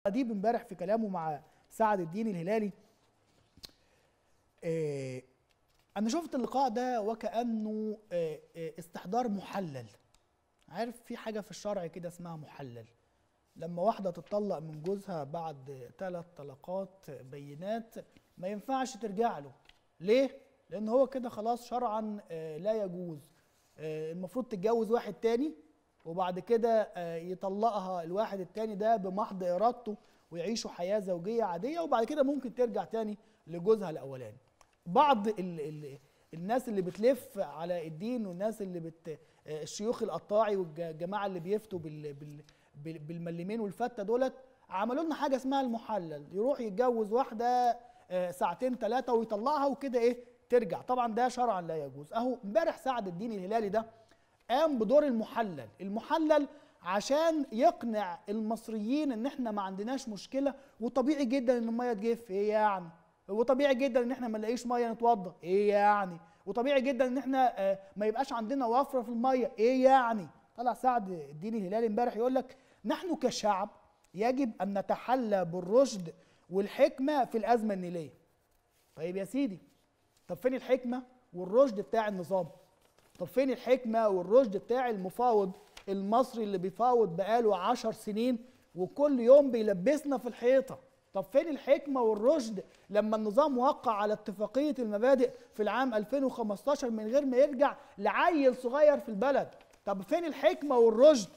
اديب امبارح في كلامه مع سعد الدين الهلالي آه، انا شفت اللقاء ده وكانه آه، آه، استحضار محلل عارف في حاجه في الشرع كده اسمها محلل لما واحده تطلق من جوزها بعد ثلاث طلقات بينات ما ينفعش ترجع له ليه لان هو كده خلاص شرعا آه، لا يجوز آه، المفروض تتجوز واحد تاني وبعد كده آه، يطلقها الواحد التاني ده بمحض ارادته ويعيشوا حياه زوجيه عاديه وبعد كده ممكن ترجع تاني لجوزها الاولاني بعض ال ال الناس اللي بتلف على الدين والناس اللي بت آه، الشيوخ القطاعي والجماعه اللي بيفتوا بال بال بال- بالملمين والفته دولت عملوا لنا حاجه اسمها المحلل يروح يتجوز واحده آه، ساعتين ثلاثه ويطلقها وكده ايه ترجع طبعا ده شرعا لا يجوز اهو امبارح سعد الدين الهلالي ده قام بدور المحلل المحلل عشان يقنع المصريين ان احنا ما عندناش مشكله وطبيعي جدا ان الميه تجف ايه يعني وطبيعي جدا ان احنا ما نلاقيش ميه نتوضى ايه يعني وطبيعي جدا ان احنا آه، ما يبقاش عندنا وفره في الميه ايه يعني طلع سعد الدين الهلالي امبارح يقول لك نحن كشعب يجب ان نتحلى بالرشد والحكمه في الازمه النيليه طيب يا سيدي طب فين الحكمه والرشد بتاع النظام طب فين الحكمه والرشد بتاع المفاوض المصري اللي بيفاوض بقاله عشر سنين وكل يوم بيلبسنا في الحيطه طب فين الحكمه والرشد لما النظام وقع على اتفاقيه المبادئ في العام 2015 من غير ما يرجع لعيل صغير في البلد طب فين الحكمه والرشد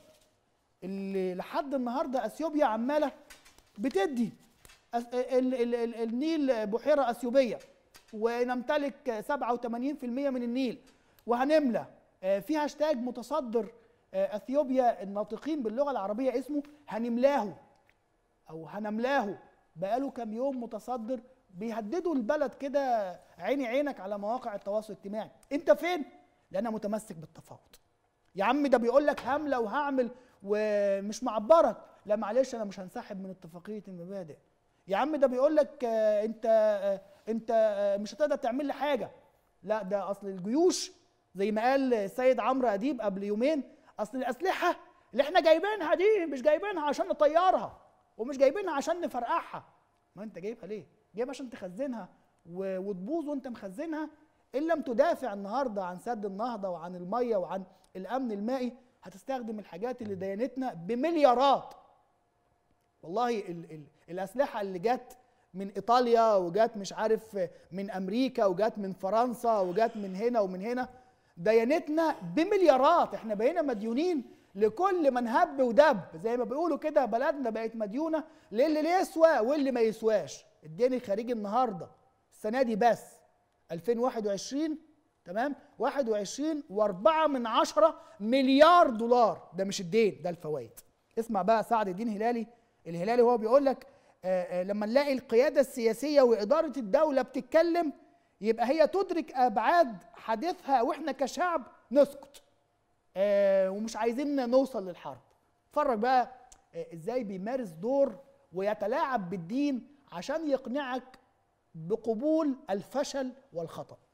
اللي لحد النهارده اثيوبيا عماله بتدي أس- ال- ال- ال- النيل بحيره اثيوبيه ونمتلك 87% من النيل وهنملى آه، في هاشتاج متصدر آه، اثيوبيا الناطقين باللغه العربيه اسمه هنملاه او هنملاه بقاله كام يوم متصدر بيهددوا البلد كده عيني عينك على مواقع التواصل الاجتماعي انت فين لان انا متمسك بالتفاوض يا عم ده بيقول لك هملى وهعمل ومش معبرك لا معلش انا مش هنسحب من اتفاقيه المبادئ يا عم ده بيقول لك آه، انت آه، انت آه، مش هتقدر تعمل لي حاجه لا ده اصل الجيوش زي ما قال السيد عمرو اديب قبل يومين اصل الاسلحه اللي احنا جايبينها دي مش جايبينها عشان نطيرها ومش جايبينها عشان نفرقعها ما انت جايبها ليه جايبها عشان تخزنها و- وتبوظ وانت مخزنها ان لم تدافع النهارده عن سد النهضه وعن الميه وعن الامن المائي هتستخدم الحاجات اللي دينتنا بمليارات والله ال ال الاسلحه اللي جت من ايطاليا وجت مش عارف من امريكا وجت من فرنسا وجت من هنا ومن هنا ديانتنا بمليارات احنا بقينا مديونين لكل من هب ودب زي ما بيقولوا كده بلدنا بقت مديونه للي يسوى واللي ما يسواش الدين الخارجي النهارده السنه دي بس 2021 تمام 21 و4 من عشرة مليار دولار ده مش الدين ده الفوائد اسمع بقى سعد الدين هلالي الهلالي هو بيقول لك آه، آه، لما نلاقي القيادة السياسية وإدارة الدولة بتتكلم يبقى هي تدرك أبعاد حديثها وإحنا كشعب نسكت آه، ومش عايزين نوصل للحرب اتفرج بقى آه، ازاي بيمارس دور ويتلاعب بالدين عشان يقنعك بقبول الفشل والخطأ